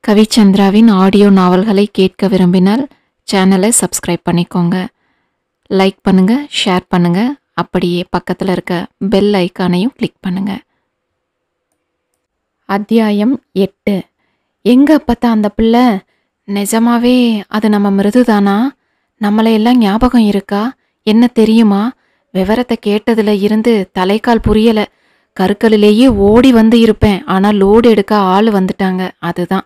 கவிச்சந்திராவின் audio நாவல்களை கேட்க விரும்பினால் சேனலை சப்ஸ்கிரைப் பண்ணிக்கோங்க லைக் பண்ணுங்க ஷேர் பண்ணுங்க அப்படியே பக்கத்தில் இருக்க பெல் ஐக்கானையும் கிளிக் பண்ணுங்க அத்தியாயம் எட்டு எங்க அப்பத்தா அந்த பிள்ளை நிஜமாவே அது நம்ம மிருதுதானா நம்மளையெல்லாம் ஞாபகம் இருக்கா என்ன தெரியுமா விவரத்தை கேட்டதுல இருந்து தலைக்கால் புரியல கருக்கலிலேயே ஓடி வந்து இருப்பேன் ஆனா லோடு எடுக்க ஆள் வந்துட்டாங்க அதுதான்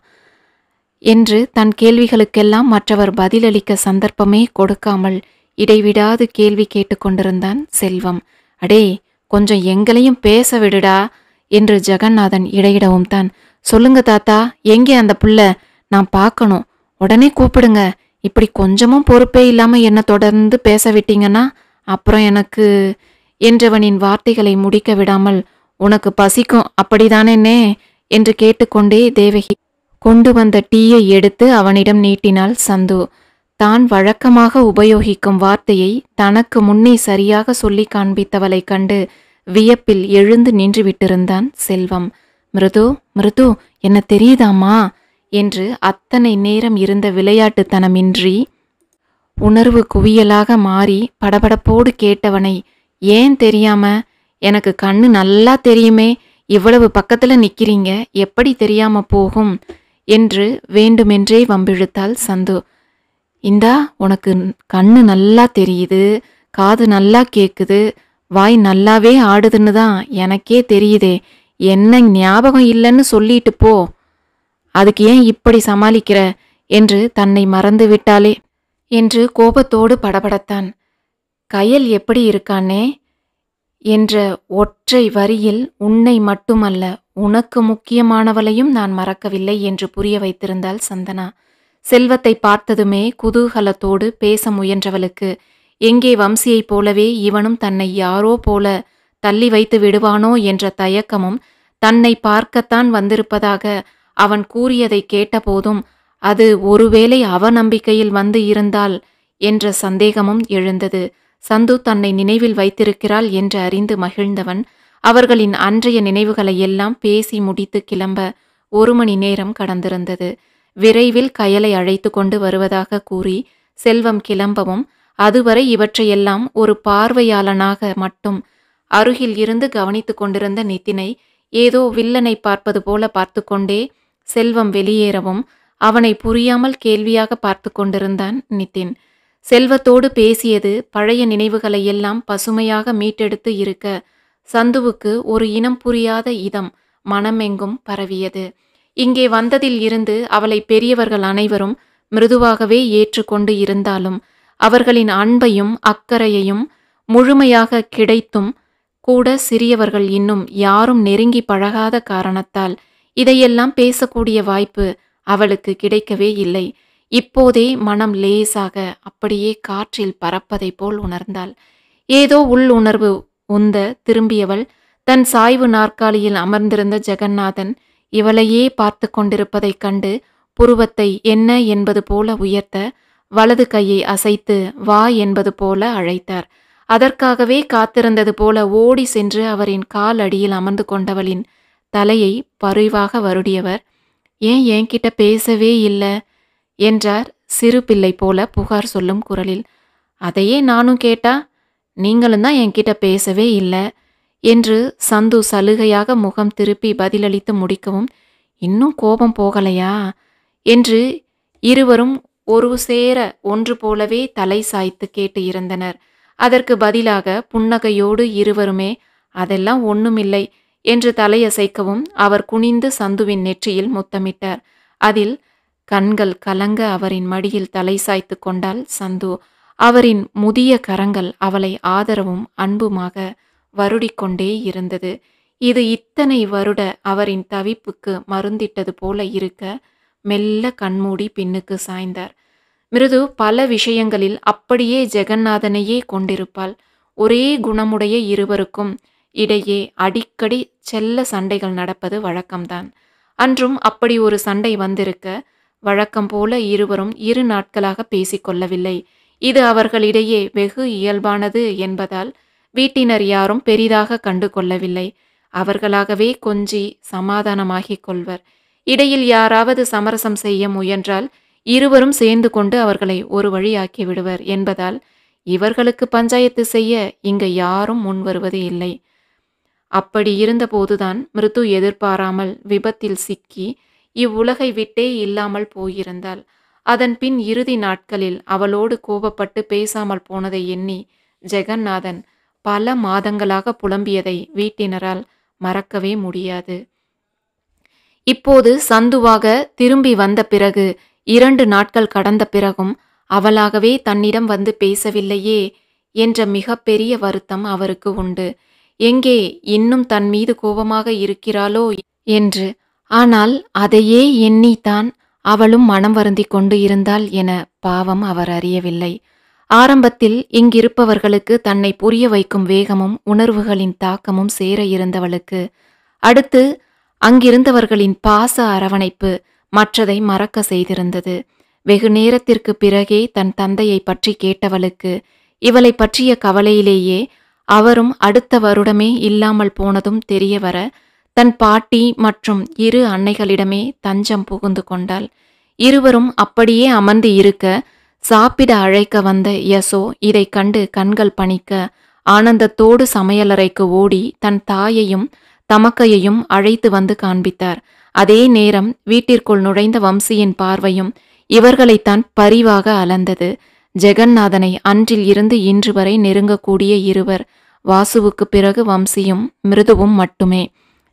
என்று தன் கேள்விகளுக்கெல்லாம் மற்றவர் பதிலளிக்க சந்தர்ப்பமே கொடுக்காமல் இடைவிடாது கேள்வி கேட்டுக்கொண்டிருந்தான் செல்வம் அடே கொஞ்சம் எங்களையும் பேச விடுடா என்று ஜெகநாதன் இடையிடவும் தான் சொல்லுங்க தாத்தா எங்கே அந்த புள்ள நான் பார்க்கணும் உடனே கூப்பிடுங்க இப்படி கொஞ்சமும் பொறுப்பே இல்லாம என்ன தொடர்ந்து பேச விட்டீங்கன்னா அப்புறம் எனக்கு என்றவனின் வார்த்தைகளை முடிக்க விடாமல் உனக்கு பசிக்கும் அப்படிதானேனே என்று கேட்டுக்கொண்டே தேவகி கொண்டு வந்த டீயை எடுத்து அவனிடம் நீட்டினாள் சந்து தான் வழக்கமாக உபயோகிக்கும் வார்த்தையை தனக்கு முன்னே சரியாக சொல்லி காண்பித்தவளைக் கண்டு வியப்பில் எழுந்து நின்று விட்டிருந்தான் செல்வம் மிருது மிருது என்ன தெரியுதாமா என்று அத்தனை நேரம் இருந்த விளையாட்டுத்தனமின்றி உணர்வு குவியலாக மாறி படபடப்போடு கேட்டவனை ஏன் தெரியாம எனக்கு கண்ணு நல்லா தெரியுமே இவ்வளவு பக்கத்துல நிக்கிறீங்க எப்படி தெரியாம போகும் என்று வேண்டுமென்றே வம்பிழுத்தாள் சந்து இந்தா உனக்கு கண்ணு நல்லா தெரியுது காது நல்லா கேக்குது வாய் நல்லாவே ஆடுதுன்னு தான் எனக்கே தெரியுதே என்ன ஞாபகம் இல்லைன்னு சொல்லிட்டு போ அதுக்கு ஏன் இப்படி சமாளிக்கிற என்று தன்னை மறந்து விட்டாளே என்று கோபத்தோடு படபடத்தான் கயல் எப்படி இருக்கானே என்ற ஒற்றை வரியில் உன்னை மட்டுமல்ல உனக்கு முக்கியமானவளையும் நான் மறக்கவில்லை என்று புரிய வைத்திருந்தாள் சந்தனா செல்வத்தை பார்த்ததுமே குதூகலத்தோடு பேச முயன்றவளுக்கு எங்கே வம்சியைப் போலவே இவனும் தன்னை யாரோ போல தள்ளி வைத்து விடுவானோ என்ற தயக்கமும் தன்னை பார்க்கத்தான் வந்திருப்பதாக அவன் கூறியதை கேட்டபோதும் அது ஒருவேளை அவநம்பிக்கையில் வந்து இருந்தால் என்ற சந்தேகமும் எழுந்தது சந்து தன்னை நினைவில் வைத்திருக்கிறாள் என்று அறிந்து மகிழ்ந்தவன் அவர்களின் அன்றைய நினைவுகளை எல்லாம் பேசி முடித்து கிளம்ப ஒரு மணி நேரம் கடந்திருந்தது விரைவில் கயலை அழைத்து கொண்டு வருவதாக கூறி செல்வம் கிளம்பவும் அதுவரை இவற்றையெல்லாம் ஒரு பார்வையாளனாக மட்டும் அருகில் இருந்து கவனித்துக் கொண்டிருந்த நிதினை ஏதோ வில்லனை பார்ப்பது போல பார்த்து கொண்டே செல்வம் வெளியேறவும் அவனை புரியாமல் கேள்வியாக பார்த்து கொண்டிருந்தான் நிதின் செல்வத்தோடு பேசியது பழைய நினைவுகளை எல்லாம் பசுமையாக மீட்டெடுத்து இருக்க சந்துவுக்கு ஒரு இனம் புரியாத இதம் மனமெங்கும் பரவியது இங்கே வந்ததில் இருந்து அவளை பெரியவர்கள் அனைவரும் மிருதுவாகவே ஏற்றுக்கொண்டு இருந்தாலும் அவர்களின் அன்பையும் அக்கறையையும் முழுமையாக கிடைத்தும் கூட சிறியவர்கள் இன்னும் யாரும் நெருங்கி பழகாத காரணத்தால் இதையெல்லாம் பேசக்கூடிய வாய்ப்பு அவளுக்கு கிடைக்கவே இல்லை இப்போதே மனம் லேசாக அப்படியே காற்றில் பறப்பதைப் போல் உணர்ந்தாள் ஏதோ உள் உணர்வு உந்த திரும்பியவள் தன் சாய்வு நாற்காலியில் அமர்ந்திருந்த ஜெகநாதன் இவளையே பார்த்து கொண்டிருப்பதைக் கண்டு புருவத்தை என்ன என்பது போல உயர்த்த வலது கையை அசைத்து வா என்பது போல அழைத்தார் அதற்காகவே காத்திருந்தது போல ஓடி சென்று அவரின் கால் அடியில் அமர்ந்து கொண்டவளின் தலையை பரிவாக வருடியவர் ஏன் என்கிட்ட பேசவே இல்லை என்றார் சிறு பிள்ளை போல புகார் சொல்லும் குரலில் அதையே நானும் கேட்டா நீங்களும் தான் என்கிட்ட பேசவே இல்லை என்று சந்து சலுகையாக முகம் திருப்பி பதிலளித்து முடிக்கவும் இன்னும் கோபம் போகலையா என்று இருவரும் ஒரு சேர ஒன்று போலவே தலை சாய்த்து கேட்டு இருந்தனர் அதற்கு பதிலாக புன்னகையோடு இருவருமே அதெல்லாம் ஒண்ணுமில்லை என்று தலையசைக்கவும் அவர் குனிந்து சந்துவின் நெற்றியில் முத்தமிட்டார் அதில் கண்கள் கலங்க அவரின் மடியில் தலை சாய்த்து கொண்டாள் சந்து அவரின் முதிய கரங்கள் அவளை ஆதரவும் அன்புமாக வருடிக்கொண்டே இருந்தது இது இத்தனை வருட அவரின் தவிப்புக்கு மருந்திட்டது போல இருக்க மெல்ல கண்மூடி பின்னுக்கு சாய்ந்தார் மிருது பல விஷயங்களில் அப்படியே ஜெகநாதனையே கொண்டிருப்பாள் ஒரே குணமுடைய இருவருக்கும் இடையே அடிக்கடி செல்ல சண்டைகள் நடப்பது வழக்கம்தான் அன்றும் அப்படி ஒரு சண்டை வந்திருக்க வழக்கம் போல இருவரும் இரு நாட்களாக பேசிக்கொள்ளவில்லை இது அவர்களிடையே வெகு இயல்பானது என்பதால் வீட்டினர் யாரும் பெரிதாக கண்டு கொள்ளவில்லை அவர்களாகவே கொஞ்சி சமாதானமாகிக் கொள்வர் இடையில் யாராவது சமரசம் செய்ய முயன்றால் இருவரும் சேர்ந்து கொண்டு அவர்களை ஒரு வழியாக்கி விடுவர் என்பதால் இவர்களுக்கு பஞ்சாயத்து செய்ய இங்க யாரும் முன்வருவது இல்லை அப்படி இருந்தபோதுதான் மிருது எதிர்பாராமல் விபத்தில் சிக்கி இவ்வுலகை விட்டே இல்லாமல் போயிருந்தாள் அதன் பின் இறுதி நாட்களில் அவளோடு கோபப்பட்டு பேசாமல் போனதை எண்ணி ஜெகநாதன் பல மாதங்களாக புலம்பியதை வீட்டினரால் மறக்கவே முடியாது இப்போது சந்துவாக திரும்பி வந்த பிறகு இரண்டு நாட்கள் கடந்த பிறகும் அவளாகவே தன்னிடம் வந்து பேசவில்லையே என்ற மிகப்பெரிய வருத்தம் அவருக்கு உண்டு எங்கே இன்னும் தன் மீது கோபமாக இருக்கிறாளோ என்று ஆனால் அதையே எண்ணித்தான் அவளும் மனம் வருந்தி கொண்டு இருந்தாள் என பாவம் அவர் அறியவில்லை ஆரம்பத்தில் இங்கிருப்பவர்களுக்கு தன்னை புரிய வைக்கும் வேகமும் உணர்வுகளின் தாக்கமும் சேர இருந்தவளுக்கு அடுத்து அங்கிருந்தவர்களின் பாச அரவணைப்பு மற்றதை மறக்க செய்திருந்தது வெகு நேரத்திற்கு பிறகே தன் தந்தையை பற்றி கேட்டவளுக்கு இவளை பற்றிய கவலையிலேயே அவரும் அடுத்த வருடமே இல்லாமல் போனதும் தெரிய வர தன் பாட்டி மற்றும் இரு அன்னைகளிடமே தஞ்சம் புகுந்து கொண்டாள் இருவரும் அப்படியே அமர்ந்து இருக்க சாப்பிட அழைக்க வந்த யசோ இதைக் கண்டு கண்கள் பணிக்க ஆனந்தத்தோடு சமையலறைக்கு ஓடி தன் தாயையும் தமக்கையையும் அழைத்து வந்து காண்பித்தார் அதே நேரம் வீட்டிற்குள் நுழைந்த வம்சியின் பார்வையும் இவர்களைத்தான் பரிவாக அலந்தது ஜெகநாதனை அன்றில் இருந்து இன்று வரை நெருங்கக்கூடிய இருவர் வாசுவுக்கு பிறகு வம்சியும் மிருதுவும் மட்டுமே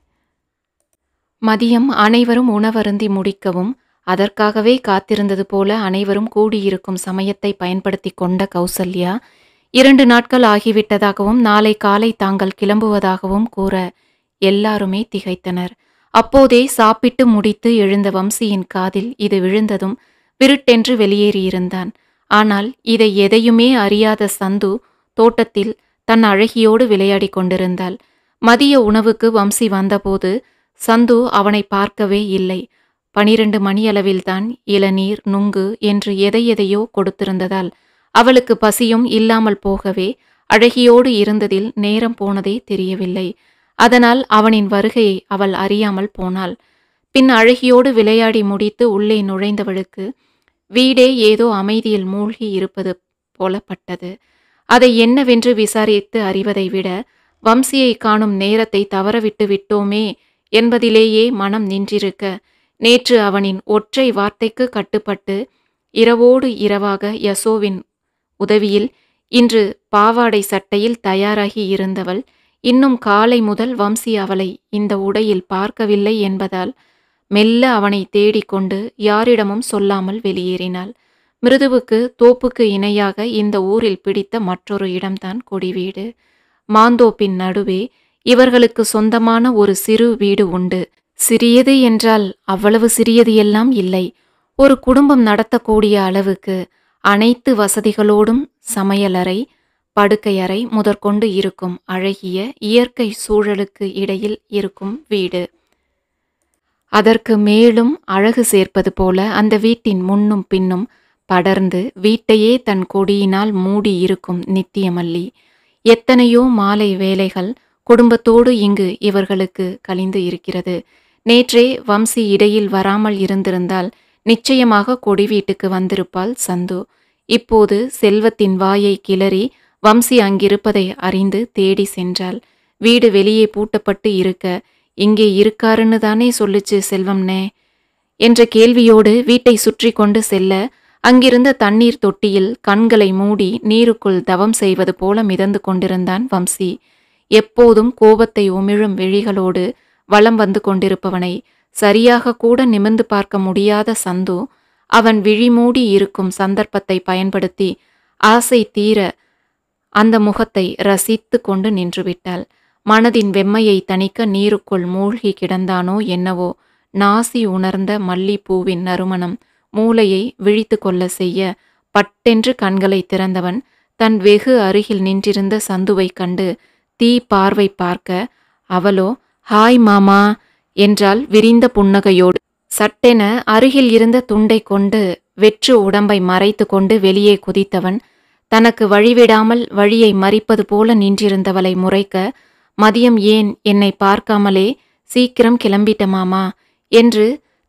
மதியம் அனைவரும் உணவருந்தி முடிக்கவும் அதற்காகவே காத்திருந்தது போல அனைவரும் கூடியிருக்கும் சமயத்தை பயன்படுத்தி கொண்ட கௌசல்யா இரண்டு நாட்கள் ஆகிவிட்டதாகவும் நாளை காலை தாங்கள் கிளம்புவதாகவும் கூற எல்லாருமே திகைத்தனர் அப்போதே சாப்பிட்டு முடித்து எழுந்த வம்சியின் காதில் இது விழுந்ததும் விருட்டென்று வெளியேறியிருந்தான் ஆனால் இதை எதையுமே அறியாத சந்து தோட்டத்தில் தன் அழகியோடு விளையாடிக் கொண்டிருந்தாள் மதிய உணவுக்கு வம்சி வந்தபோது சந்து அவனை பார்க்கவே இல்லை பனிரெண்டு மணியளவில்தான் இளநீர் நுங்கு என்று எதை எதையோ கொடுத்திருந்ததால் அவளுக்கு பசியும் இல்லாமல் போகவே அழகியோடு இருந்ததில் நேரம் போனதே தெரியவில்லை அதனால் அவனின் வருகையை அவள் அறியாமல் போனாள் பின் அழகியோடு விளையாடி முடித்து உள்ளே நுழைந்தவளுக்கு வீடே ஏதோ அமைதியில் மூழ்கி இருப்பது போலப்பட்டது அதை என்னவென்று விசாரித்து அறிவதை விட வம்சியை காணும் நேரத்தை தவறவிட்டு விட்டோமே என்பதிலேயே மனம் நின்றிருக்க நேற்று அவனின் ஒற்றை வார்த்தைக்கு கட்டுப்பட்டு இரவோடு இரவாக யசோவின் உதவியில் இன்று பாவாடை சட்டையில் தயாராகி இருந்தவள் இன்னும் காலை முதல் வம்சி அவளை இந்த உடையில் பார்க்கவில்லை என்பதால் மெல்ல அவனை தேடிக்கொண்டு யாரிடமும் சொல்லாமல் வெளியேறினாள் மிருதுவுக்கு தோப்புக்கு இணையாக இந்த ஊரில் பிடித்த மற்றொரு இடம்தான் கொடிவீடு மாந்தோப்பின் நடுவே இவர்களுக்கு சொந்தமான ஒரு சிறு வீடு உண்டு சிறியது என்றால் அவ்வளவு சிறியது எல்லாம் இல்லை ஒரு குடும்பம் நடத்தக்கூடிய அளவுக்கு அனைத்து வசதிகளோடும் சமையலறை படுக்கையறை முதற்கொண்டு இருக்கும் அழகிய இயற்கை சூழலுக்கு இடையில் இருக்கும் வீடு அதற்கு மேலும் அழகு சேர்ப்பது போல அந்த வீட்டின் முன்னும் பின்னும் படர்ந்து வீட்டையே தன் கொடியினால் மூடி இருக்கும் நித்தியமல்லி எத்தனையோ மாலை வேலைகள் குடும்பத்தோடு இங்கு இவர்களுக்கு கழிந்து இருக்கிறது நேற்றே வம்சி இடையில் வராமல் இருந்திருந்தால் நிச்சயமாக கொடி வீட்டுக்கு வந்திருப்பாள் சந்து இப்போது செல்வத்தின் வாயை கிளறி வம்சி அங்கிருப்பதை அறிந்து தேடி சென்றாள் வீடு வெளியே பூட்டப்பட்டு இருக்க இங்கே இருக்காருன்னு தானே சொல்லுச்சு செல்வம்னே என்ற கேள்வியோடு வீட்டை சுற்றி கொண்டு செல்ல அங்கிருந்த தண்ணீர் தொட்டியில் கண்களை மூடி நீருக்குள் தவம் செய்வது போல மிதந்து கொண்டிருந்தான் வம்சி எப்போதும் கோபத்தை உமிழும் விழிகளோடு வலம் வந்து கொண்டிருப்பவனை சரியாக கூட நிமிர்ந்து பார்க்க முடியாத சந்து அவன் விழிமூடி இருக்கும் சந்தர்ப்பத்தை பயன்படுத்தி ஆசை தீர அந்த முகத்தை ரசித்து கொண்டு நின்றுவிட்டாள் மனதின் வெம்மையை தணிக்க நீருக்குள் மூழ்கி கிடந்தானோ என்னவோ நாசி உணர்ந்த மல்லிப்பூவின் நறுமணம் மூளையை விழித்து கொள்ள செய்ய பட்டென்று கண்களை திறந்தவன் தன் வெகு அருகில் நின்றிருந்த சந்துவைக் கண்டு தீ பார்வை பார்க்க அவளோ ஹாய் மாமா என்றால் விரிந்த புன்னகையோடு சட்டென அருகில் இருந்த துண்டை கொண்டு வெற்று உடம்பை மறைத்து கொண்டு வெளியே குதித்தவன் தனக்கு வழிவிடாமல் வழியை மறிப்பது போல நின்றிருந்தவளை முறைக்க மதியம் ஏன் என்னை பார்க்காமலே சீக்கிரம் கிளம்பிட்ட மாமா என்று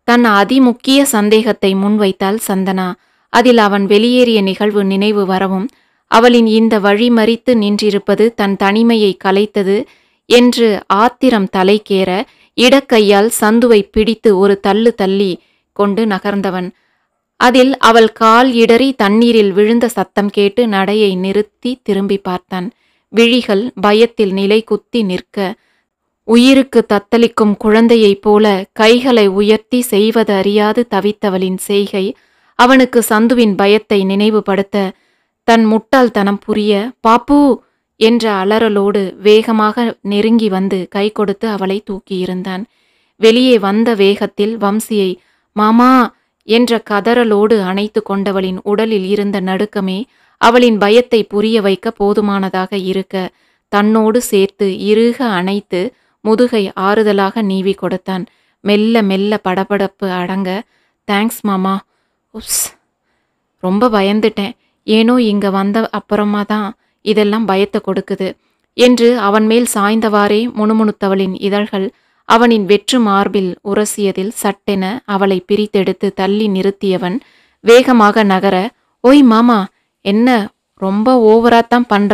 தன் அதிமுக்கிய சந்தேகத்தை முன்வைத்தாள் சந்தனா அதில் அவன் வெளியேறிய நிகழ்வு நினைவு வரவும் அவளின் இந்த வழிமறித்து நின்றிருப்பது தன் தனிமையை கலைத்தது என்று ஆத்திரம் தலைக்கேற இடக்கையால் சந்துவை பிடித்து ஒரு தள்ளு தள்ளி கொண்டு நகர்ந்தவன் அதில் அவள் கால் இடறி தண்ணீரில் விழுந்த சத்தம் கேட்டு நடையை நிறுத்தி திரும்பி பார்த்தான் விழிகள் பயத்தில் நிலை குத்தி நிற்க உயிருக்கு தத்தளிக்கும் குழந்தையைப் போல கைகளை உயர்த்தி செய்வது அறியாது தவித்தவளின் செய்கை அவனுக்கு சந்துவின் பயத்தை நினைவுபடுத்த தன் முட்டாள்தனம் புரிய பாப்பு என்ற அலறலோடு வேகமாக நெருங்கி வந்து கை கொடுத்து அவளை தூக்கியிருந்தான் வெளியே வந்த வேகத்தில் வம்சியை மாமா என்ற கதறலோடு அணைத்து கொண்டவளின் உடலில் இருந்த நடுக்கமே அவளின் பயத்தை புரிய வைக்க போதுமானதாக இருக்க தன்னோடு சேர்த்து இறுக அணைத்து முதுகை ஆறுதலாக நீவி கொடுத்தான் மெல்ல மெல்ல படபடப்பு அடங்க தேங்க்ஸ் மாமா உப்ஸ் ரொம்ப பயந்துட்டேன் ஏனோ இங்க வந்த அப்புறமா தான் இதெல்லாம் பயத்தை கொடுக்குது என்று அவன் மேல் சாய்ந்தவாறே முணுமுணுத்தவளின் இதழ்கள் அவனின் வெற்று மார்பில் உரசியதில் சட்டென அவளை பிரித்தெடுத்து தள்ளி நிறுத்தியவன் வேகமாக நகர ஓய் மாமா என்ன ரொம்ப ஓவராத்தான் பண்ற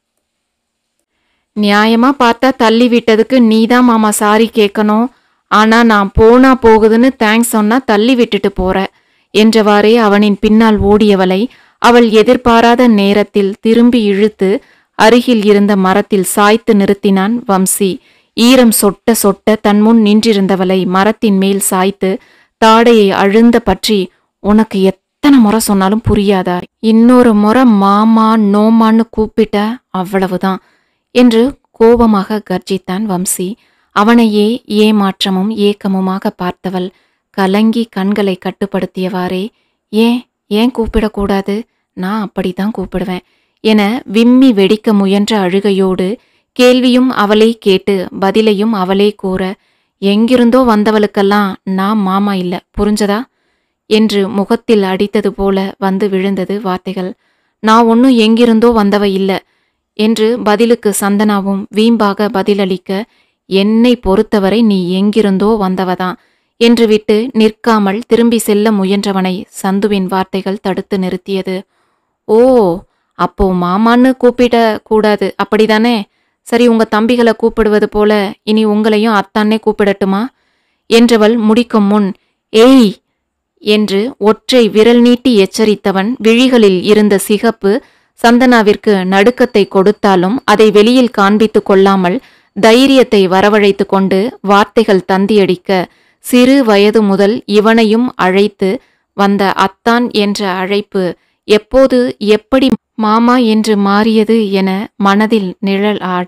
நியாயமா பார்த்தா தள்ளி விட்டதுக்கு நீதான் மாமா சாரி கேட்கணும் ஆனா நான் போனா போகுதுன்னு தேங்க்ஸ் சொன்னா தள்ளி விட்டுட்டு போற என்றவாறே அவனின் பின்னால் ஓடியவளை அவள் எதிர்பாராத நேரத்தில் திரும்பி இழுத்து அருகில் இருந்த மரத்தில் சாய்த்து நிறுத்தினான் வம்சி ஈரம் சொட்ட சொட்ட தன் முன் நின்றிருந்தவளை மரத்தின் மேல் சாய்த்து தாடையை அழுந்த பற்றி உனக்கு எத்தனை முறை சொன்னாலும் புரியாதா இன்னொரு முறை மாமா நோமான்னு கூப்பிட்ட அவ்வளவுதான் என்று கோபமாக கர்ஜித்தான் வம்சி அவனையே ஏமாற்றமும் ஏக்கமுமாக பார்த்தவள் கலங்கி கண்களை கட்டுப்படுத்தியவாறே ஏன் ஏன் கூப்பிடக்கூடாது நான் அப்படித்தான் கூப்பிடுவேன் என விம்மி வெடிக்க முயன்ற அழுகையோடு கேள்வியும் அவளே கேட்டு பதிலையும் அவளே கூற எங்கிருந்தோ வந்தவளுக்கெல்லாம் நான் மாமா இல்ல புரிஞ்சதா என்று முகத்தில் அடித்தது போல வந்து விழுந்தது வார்த்தைகள் நான் ஒன்னும் எங்கிருந்தோ வந்தவ இல்ல என்று பதிலுக்கு சந்தனாவும் வீம்பாக பதிலளிக்க என்னை பொறுத்தவரை நீ எங்கிருந்தோ வந்தவதான் என்று விட்டு நிற்காமல் திரும்பி செல்ல முயன்றவனை சந்துவின் வார்த்தைகள் தடுத்து நிறுத்தியது ஓ அப்போ மாமான்னு கூப்பிட கூடாது அப்படிதானே சரி உங்க தம்பிகளை கூப்பிடுவது போல இனி உங்களையும் அத்தானே கூப்பிடட்டுமா என்றவள் முடிக்கும் முன் ஏய் என்று ஒற்றை விரல் நீட்டி எச்சரித்தவன் விழிகளில் இருந்த சிகப்பு சந்தனாவிற்கு நடுக்கத்தை கொடுத்தாலும் அதை வெளியில் காண்பித்துக் கொள்ளாமல் தைரியத்தை வரவழைத்து கொண்டு வார்த்தைகள் தந்தியடிக்க சிறு வயது முதல் இவனையும் அழைத்து வந்த அத்தான் என்ற அழைப்பு எப்போது எப்படி மாமா என்று மாறியது என மனதில் நிழல் ஆட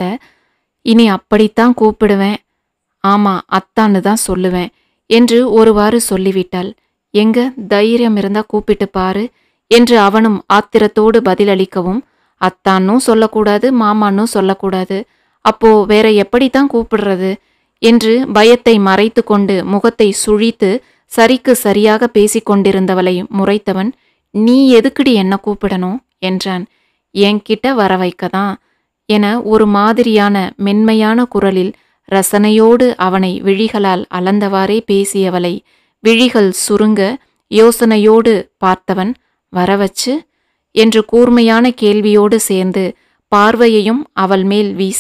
இனி அப்படித்தான் கூப்பிடுவேன் ஆமா அத்தான்னு தான் சொல்லுவேன் என்று ஒருவாறு சொல்லிவிட்டாள் எங்க தைரியம் இருந்தா கூப்பிட்டு பாரு என்று அவனும் ஆத்திரத்தோடு பதிலளிக்கவும் அத்தானும் சொல்லக்கூடாது மாமானும் சொல்லக்கூடாது அப்போ வேற எப்படித்தான் கூப்பிடுறது என்று பயத்தை மறைத்து கொண்டு முகத்தை சுழித்து சரிக்கு சரியாக பேசிக் கொண்டிருந்தவளை முறைத்தவன் நீ எதுக்குடி என்ன கூப்பிடணும் என்றான் என்கிட்ட வர வைக்கதான் என ஒரு மாதிரியான மென்மையான குரலில் ரசனையோடு அவனை விழிகளால் அளந்தவாறே பேசியவளை விழிகள் சுருங்க யோசனையோடு பார்த்தவன் வரவச்சு என்று கூர்மையான கேள்வியோடு சேர்ந்து பார்வையையும் அவள் மேல் வீச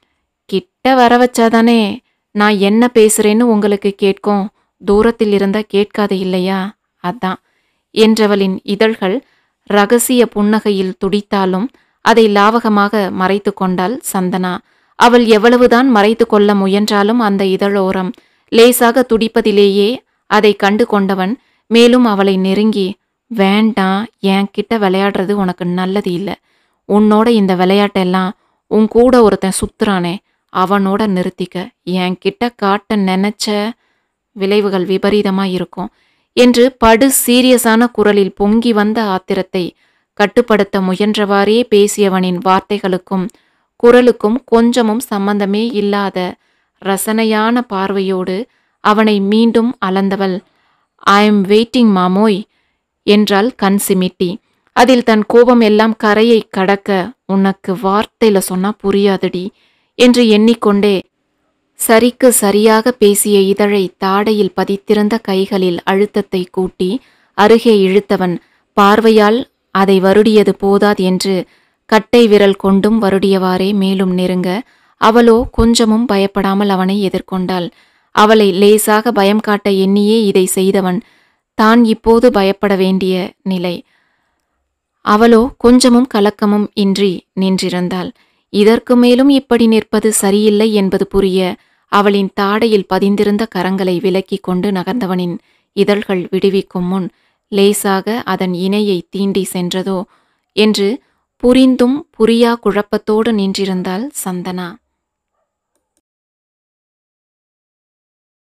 கிட்ட வர வச்சாதானே நான் என்ன பேசுறேன்னு உங்களுக்கு கேட்கும் தூரத்தில் இருந்தா கேட்காது இல்லையா அதான் என்றவளின் இதழ்கள் ரகசிய புன்னகையில் துடித்தாலும் அதை லாவகமாக மறைத்து கொண்டாள் சந்தனா அவள் எவ்வளவுதான் மறைத்து கொள்ள முயன்றாலும் அந்த இதழோரம் லேசாக துடிப்பதிலேயே அதை கண்டு கொண்டவன் மேலும் அவளை நெருங்கி வேண்டாம் என்கிட்ட விளையாடுறது உனக்கு நல்லது இல்லை உன்னோட இந்த விளையாட்டெல்லாம் உன் கூட ஒருத்தன் சுத்துறானே அவனோட நிறுத்திக்க என்கிட்ட காட்ட நினைச்ச விளைவுகள் விபரீதமா இருக்கும் என்று படு சீரியஸான குரலில் பொங்கி வந்த ஆத்திரத்தை கட்டுப்படுத்த முயன்றவாறே பேசியவனின் வார்த்தைகளுக்கும் குரலுக்கும் கொஞ்சமும் சம்பந்தமே இல்லாத ரசனையான பார்வையோடு அவனை மீண்டும் அளந்தவள் ஐ எம் வெயிட்டிங் மாமோய் என்றாள் கண் சிமிட்டி அதில் தன் கோபம் எல்லாம் கரையை கடக்க உனக்கு வார்த்தையில சொன்னா புரியாதடி என்று எண்ணிக்கொண்டே சரிக்கு சரியாக பேசிய இதழை தாடையில் பதித்திருந்த கைகளில் அழுத்தத்தை கூட்டி அருகே இழுத்தவன் பார்வையால் அதை வருடியது போதாது என்று கட்டை விரல் கொண்டும் வருடியவாறே மேலும் நெருங்க அவளோ கொஞ்சமும் பயப்படாமல் அவனை எதிர்கொண்டாள் அவளை லேசாக பயம் காட்ட எண்ணியே இதை செய்தவன் தான் இப்போது பயப்பட வேண்டிய நிலை அவளோ கொஞ்சமும் கலக்கமும் இன்றி நின்றிருந்தாள் இதற்கு மேலும் இப்படி நிற்பது சரியில்லை என்பது புரிய அவளின் தாடையில் பதிந்திருந்த கரங்களை விலக்கிக் கொண்டு நகர்ந்தவனின் இதழ்கள் விடுவிக்கும் முன் லேசாக அதன் இணையை தீண்டி சென்றதோ என்று புரிந்தும் புரியா குழப்பத்தோடு நின்றிருந்தாள் சந்தனா